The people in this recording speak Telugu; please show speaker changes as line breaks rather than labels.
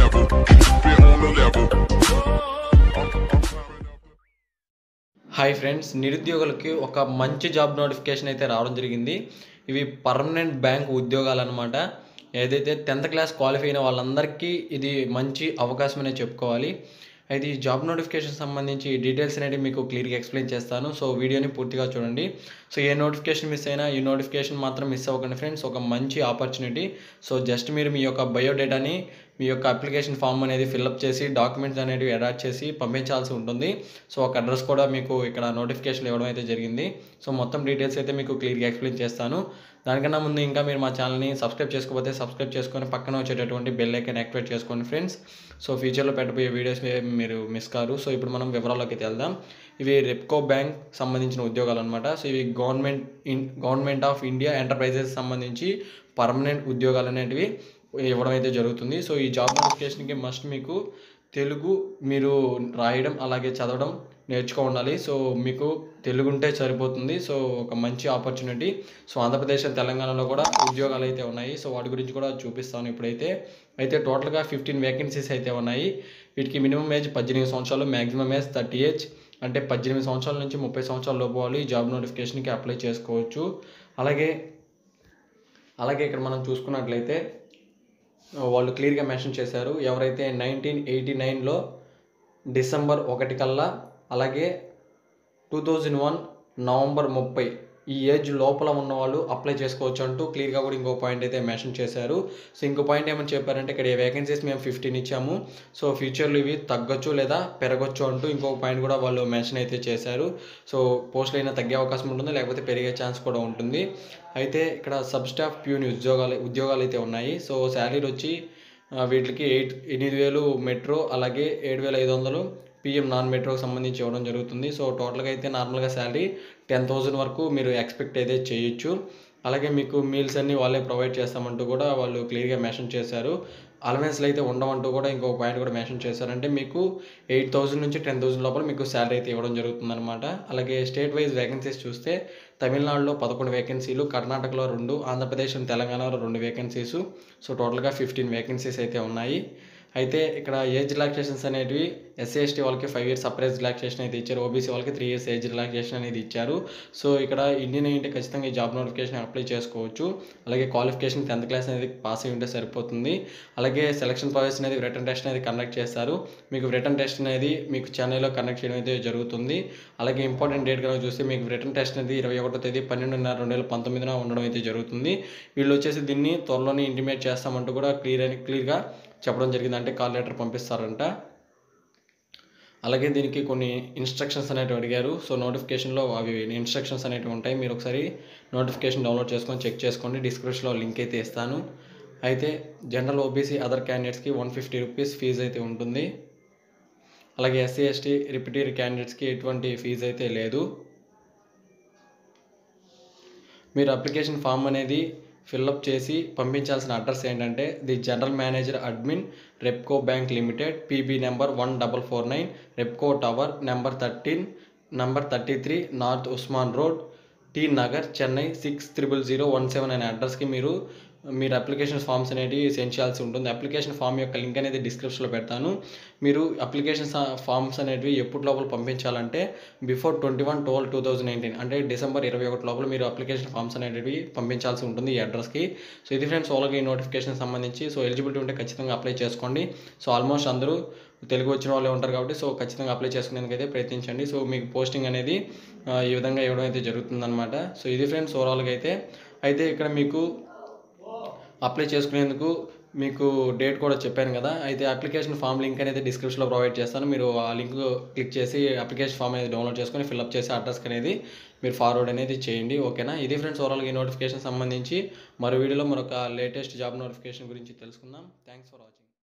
level. Keep it on the level.
Hi friends నిరుద్యోగులకి ఒక మంచి జాబ్ నోటిఫికేషన్ అయితే రావడం జరిగింది ఇవి పర్మనెంట్ బ్యాంక్ ఉద్యోగాలు అనమాట ఏదైతే టెన్త్ క్లాస్ క్వాలిఫై అయిన వాళ్ళందరికీ ఇది మంచి అవకాశం అనే చెప్పుకోవాలి అయితే ఈ జాబ్ నోటిఫికేషన్ సంబంధించి డీటెయిల్స్ అనేవి మీకు క్లియర్గా ఎక్స్ప్లెయిన్ చేస్తాను సో వీడియోని పూర్తిగా చూడండి సో ఏ నోటిఫికేషన్ మిస్ అయినా ఈ నోటిఫికేషన్ మాత్రం మిస్ అవ్వకండి ఫ్రెండ్స్ ఒక మంచి ఆపర్చునిటీ సో జస్ట్ మీరు మీ యొక్క బయోడేటాని మీ యొక్క అప్లికేషన్ ఫామ్ అనేది ఫిల్అప్ చేసి డాక్యుమెంట్స్ అనేవి అటాచ్ చేసి పంపించాల్సి ఉంటుంది సో ఒక అడ్రస్ కూడా మీకు ఇక్కడ నోటిఫికేషన్ ఇవ్వడం అయితే జరిగింది సో మొత్తం డీటెయిల్స్ అయితే మీకు క్లియర్గా ఎక్స్ప్లెయిన్ చేస్తాను దానికన్నా ముందు ఇంకా మీరు మా ఛానల్ని సబ్స్క్రైబ్ చేసుకోకపోతే సబ్స్క్రైబ్ చేసుకొని పక్కన వచ్చేటటువంటి బెల్ ఐకాన్ యాక్టివేట్ చేసుకోండి ఫ్రెండ్స్ సో ఫ్యూచర్లో పెట్టబోయే వీడియోస్ మీరు మిస్ కారు సో ఇప్పుడు మనం వివరాల్లోకి అయితే వెళ్దాం ఇవి రెప్కో బ్యాంక్ సంబంధించిన ఉద్యోగాలు అనమాట సో ఇవి government in government of India enterprises సంబంధించి పర్మనెంట్ ఉద్యోగాలు అనేటివి ఇవ్వడం అయితే జరుగుతుంది సో ఈ జాబ్ నోటిఫికేషన్కి మస్ట్ మీకు తెలుగు మీరు రాయడం అలాగే చదవడం నేర్చుకో ఉండాలి సో మీకు తెలుగు ఉంటే సరిపోతుంది సో ఒక మంచి ఆపర్చునిటీ సో ఆంధ్రప్రదేశ్ అండ్ తెలంగాణలో కూడా ఉద్యోగాలు అయితే ఉన్నాయి సో వాటి గురించి కూడా చూపిస్తాను ఇప్పుడైతే అయితే టోటల్గా ఫిఫ్టీన్ వేకెన్సీస్ అయితే ఉన్నాయి వీటికి మినిమం ఏజ్ పద్దెనిమిది సంవత్సరాలు మ్యాక్సిమం ఏజ్ థర్టీ ఏజ్ అంటే పద్దెనిమిది సంవత్సరాల నుంచి ముప్పై సంవత్సరాల లోపు వాళ్ళు ఈ జాబ్ నోటిఫికేషన్కి అప్లై చేసుకోవచ్చు అలాగే అలాగే ఇక్కడ మనం చూసుకున్నట్లయితే వాళ్ళు క్లియర్గా మెన్షన్ చేశారు ఎవరైతే నైన్టీన్ ఎయిటీ నైన్లో డిసెంబర్ ఒకటి కల్లా అలాగే టూ థౌజండ్ వన్ నవంబర్ ముప్పై ఈ ఏజ్ లోపల ఉన్న వాళ్ళు అప్లై చేసుకోవచ్చు అంటూ క్లియర్గా కూడా ఇంకో పాయింట్ అయితే మెన్షన్ చేశారు సో ఇంకో పాయింట్ ఏమని చెప్పారంటే ఇక్కడ వేకెన్సీస్ మేము ఫిఫ్టీన్ ఇచ్చాము సో ఫ్యూచర్లో ఇవి తగ్గొచ్చు లేదా పెరగొచ్చు అంటూ ఇంకొక పాయింట్ కూడా వాళ్ళు మెన్షన్ అయితే చేశారు సో పోస్టులు అయినా తగ్గే అవకాశం ఉంటుంది లేకపోతే పెరిగే ఛాన్స్ కూడా ఉంటుంది అయితే ఇక్కడ సబ్ స్టాఫ్ ప్యూన్ ఉద్యోగాలు ఉద్యోగాలు అయితే ఉన్నాయి సో శాలరీ వచ్చి ఆ, వీటికి ఎయిట్ ఎనిమిది వేలు మెట్రో అలాగే ఏడు వేల ఐదు వందలు పిఎం నాన్ మెట్రోకి సంబంధించి ఇవ్వడం జరుగుతుంది సో టోటల్గా అయితే నార్మల్గా శాలరీ టెన్ థౌజండ్ వరకు మీరు ఎక్స్పెక్ట్ అయితే చేయొచ్చు అలాగే మీకు మీల్స్ అన్ని వాళ్ళే ప్రొవైడ్ చేస్తామంటూ కూడా వాళ్ళు క్లియర్గా మెన్షన్ చేశారు అలవెన్స్లు అయితే ఉండమంటూ కూడా ఇంకొక పాయింట్ కూడా మెన్షన్ చేశారంటే మీకు ఎయిట్ థౌసండ్ నుంచి టెన్ థౌసండ్ లోపల మీకు శాలరీ అయితే ఇవ్వడం జరుగుతుందన్నమాట అలాగే స్టేట్ వైజ్ వేకెన్సీస్ చూస్తే తమిళనాడులో పదకొండు వేకెన్సీలు కర్ణాటకలో రెండు ఆంధ్రప్రదేశ్ అండ్ తెలంగాణలో రెండు వేకెన్సీస్ సో టోటల్గా ఫిఫ్టీన్ వేకెన్సీస్ అయితే ఉన్నాయి అయితే ఇక్కడ ఏజ్ రిలాక్సేషన్స్ అనేటివి ఎస్సీ ఎస్టీ వాళ్ళకి ఫైవ్ ఇయర్స్ సపరేట్ రిలాక్సేషన్ అయితే ఇచ్చారు ఓబీసీ వాళ్ళకి త్రీ ఇయర్స్ ఏజ్ రిలాక్సేషన్ అనేది ఇచ్చారు సో ఇక్కడ ఇండియన్ ఏంటి ఖచ్చితంగా ఈ జాబ్ నోటిఫికేషన్ అప్లై చేసుకోవచ్చు అలాగే క్వాలిఫికేషన్ టెన్త్ క్లాస్ అనేది పాస్ అయి ఉంటే సరిపోతుంది అలాగే సెలక్షన్ ప్రాసెస్ అనేది రిటర్న్ టెస్ట్ అనేది కండక్ట్ చేస్తారు మీకు రిటర్న్ టెస్ట్ అనేది మీకు చెన్నైలో కండక్ట్ చేయడం అయితే జరుగుతుంది అలాగే ఇంపార్టెంట్ డేట్ కనుక చూస్తే మీకు రిటర్న్ టెస్ట్ అనేది ఇరవై ఒకటో తేదీ పన్నెండున్నర రెండు వేల పంతొమ్మిదిన ఉండడం అయితే జరుగుతుంది వీళ్ళు వచ్చేసి దీన్ని త్వరలోనే ఇంటిమేట్ చేస్తామంటూ కూడా క్లియర్ అని క్లియర్గా చెప్పడం జరిగింది అంటే కాల్ లెటర్ పంపిస్తారంట అలాగే దీనికి కొన్ని ఇన్స్ట్రక్షన్స్ అనేవి అడిగారు సో నోటిఫికేషన్లో అవి ఇన్స్ట్రక్షన్స్ అనేవి ఉంటాయి మీరు ఒకసారి నోటిఫికేషన్ డౌన్లోడ్ చేసుకొని చెక్ చేసుకోండి డిస్క్రిప్షన్లో లింక్ అయితే ఇస్తాను అయితే జనరల్ ఓబీసీ అదర్ క్యాండిడేట్స్కి వన్ ఫిఫ్టీ రూపీస్ ఫీజు అయితే ఉంటుంది అలాగే ఎస్సీ ఎస్టీ రిపిటీర్ క్యాండిడేట్స్కి ఎటువంటి ఫీజు అయితే లేదు మీరు అప్లికేషన్ ఫామ్ అనేది ఫిల్అప్ చేసి పంపించాల్సిన అడ్రస్ ఏంటంటే the general manager admin Repco bank limited PB number one double four nine Repco tower number thirteen number thirty three north Usman road T Nagar Chennai six triple zero one seven అనే అడ్రస్కి మీరు మీరు అప్లికేషన్ ఫామ్స్ అనేవి సెండ్ చేయాల్సి ఉంటుంది అప్లికేషన్ ఫామ్ యొక్క లింక్ అనేది డిస్క్రిప్షన్లో పెడతాను మీరు అప్లికేషన్ ఫామ్స్ అనేవి ఎప్పుడు లోపల పంపించాలంటే before twenty one twelve two thousand nineteen అంటే డిసెంబర్ ఇరవై ఒకటి లోపల మీరు అప్లికేషన్ ఫామ్స్ అనేవి పంపించాల్సి ఉంటుంది ఈ అడ్రస్కి సో ఇది ఫ్రెండ్స్ వాళ్ళకి ఈ నోటిఫికేషన్ సంబంధించి సో ఎలిజిబిలిటీ ఉంటే ఖచ్చితంగా అప్లై చేసుకోండి సో ఆల్మోస్ట్ అందరూ తెలుగు వచ్చిన వాళ్ళే ఉంటారు కాబట్టి సో ఖచ్చితంగా అప్లై చేసుకునేందుకు అయితే ప్రయత్నించండి సో మీకు పోస్టింగ్ అనేది ఆ, ఈ విధంగా ఇవ్వడం అయితే జరుగుతుందన్నమాట సో ఇది ఫ్రెండ్స్ ఓవరాల్గా అయితే అయితే ఇక్కడ మీకు అప్లై చేసుకునేందుకు మీకు డేట్ కూడా చెప్పాను కదా అయితే అప్లికేషన్ ఫామ్ లింక్ అనేది డిస్క్రిప్షన్లో ప్రొవైడ్ చేస్తాను మీరు ఆ లింక్ క్లిక్ చేసి అప్లికేషన్ ఫామ్ అనేది డౌన్లోడ్ చేసుకొని ఫిల్అప్ చేసి అడ్రస్కి అనేది మీరు ఫార్వర్డ్ అనేది చేయండి ఓకేనా ఇది ఫ్రెండ్స్ ఓవరాల్గా ఈ నోటిఫికేషన్ సంబంధించి మరో వీడియోలో మరొక లేటెస్ట్ జాబ్ నోటిఫికేషన్ గురించి తెలుసుకుందాం థ్యాంక్స్ ఫర్ వాచింగ్